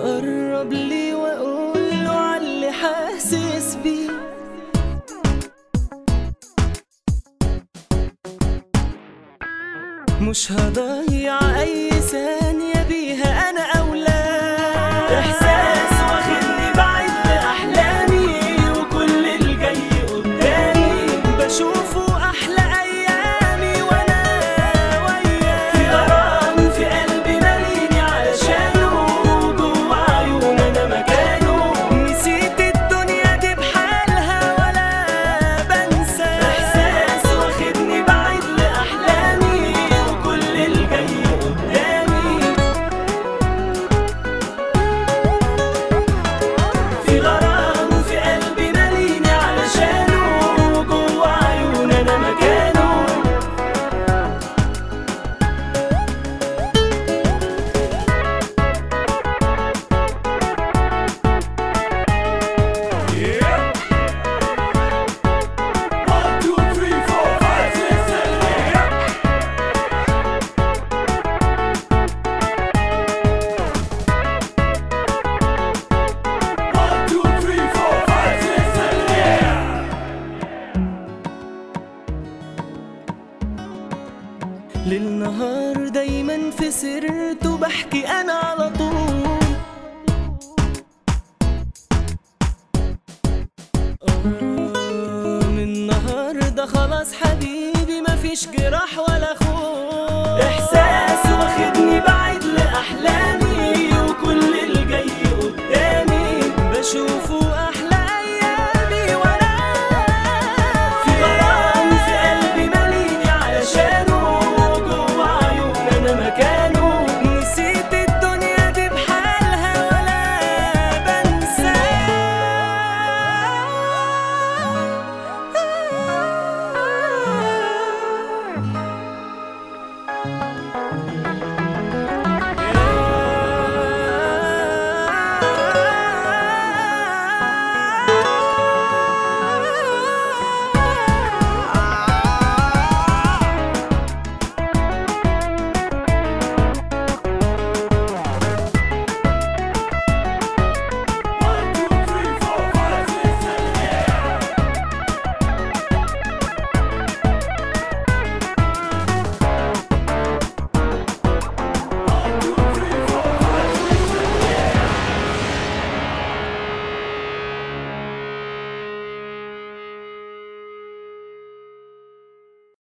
اقرب لي واقول له عاللي حاسس بيه مش هضيع اي ثانية بيها انا اولاد احساس واخدني بعيد لاحلامي وكل الجاي قدامي بشوفه احلى ايامي وانا وياه في غرام في قلبي ماليني علشانه جوا عيون انا مكانه نسيت الدنيا دي بحالها ولا بنسى احساس واخدني بعيد لاحلامي وكل الجاي قدامي في غرام في قلبي ماليني علشانه جوا عيون انا مكانه One, two, three, four, five, six, seven, eight. One, two, three, four, five, six, seven, eight. للنهار دايما في سرته بحكي انا على طول آه، من النهارده خلاص حبيبي مفيش جراح ولا خوف احساس واخدني بعيد